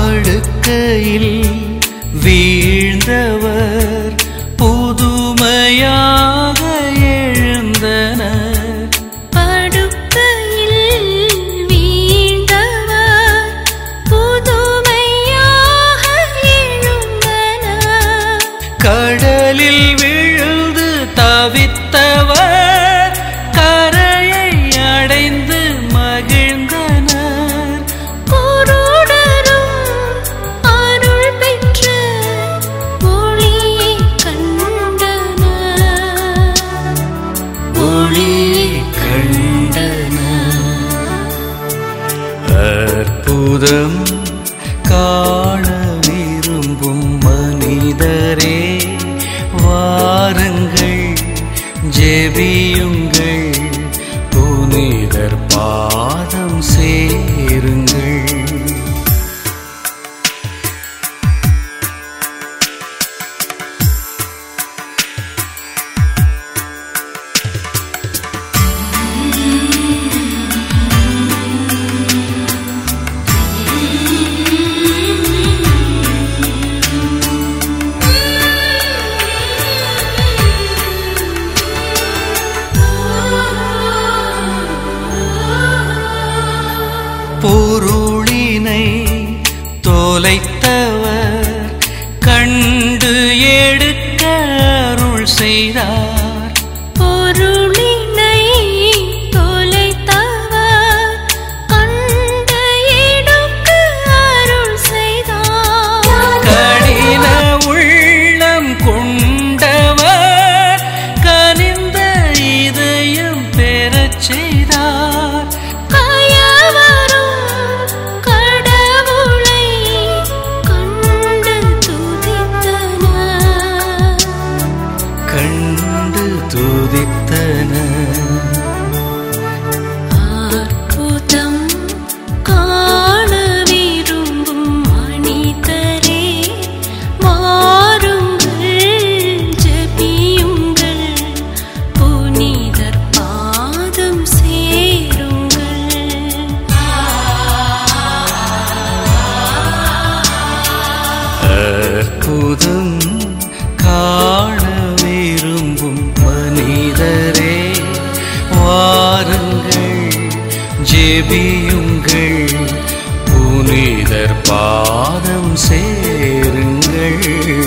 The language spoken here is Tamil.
படுக்கையில் வீழ்ந்தவர் புதுமையாக எழுந்தனர் படுக்கையில் வீழ்ந்தவர் புதுமையாக எழுந்தனர் கடலில் விழுந்து தவித்தவர் கரையை அடைந்து மகிழ்ந்தனர் குருடரும் அருள் பெற்று ஒளியை கண்டனர் ஒளியை கண்டனர் அற்புதம் காண விரும்பும் மனிதரே வாருங்கள் ஜெபியுங்கள் புனிதர் பாதம் சேருங்கள் பொருளினை தொலைத்தவர் கண்டு எடுக்க அருள் செய்தார் பொருளினை தொலைத்தவர் கண்டு எடுக்க அருள் செய்தார் கடின உள்ளம் கொண்டவர் கனிந்த இதயம் பெறச் செய்தார் கயவரும் கடவுளை கண்டு துதித்தனர் கண்டு துதித்தனர் அற்புதம் காண விரும்பும் மனிதரே வாருங்கள் ஜெபியுங்கள் புனிதர் பாதம் சேருங்கள் அற்புதம் காண விரும்பும் மனிதரே வாருங்கள் ஜெபியுங்கள் புனிதர் பாதம் சேருங்கள்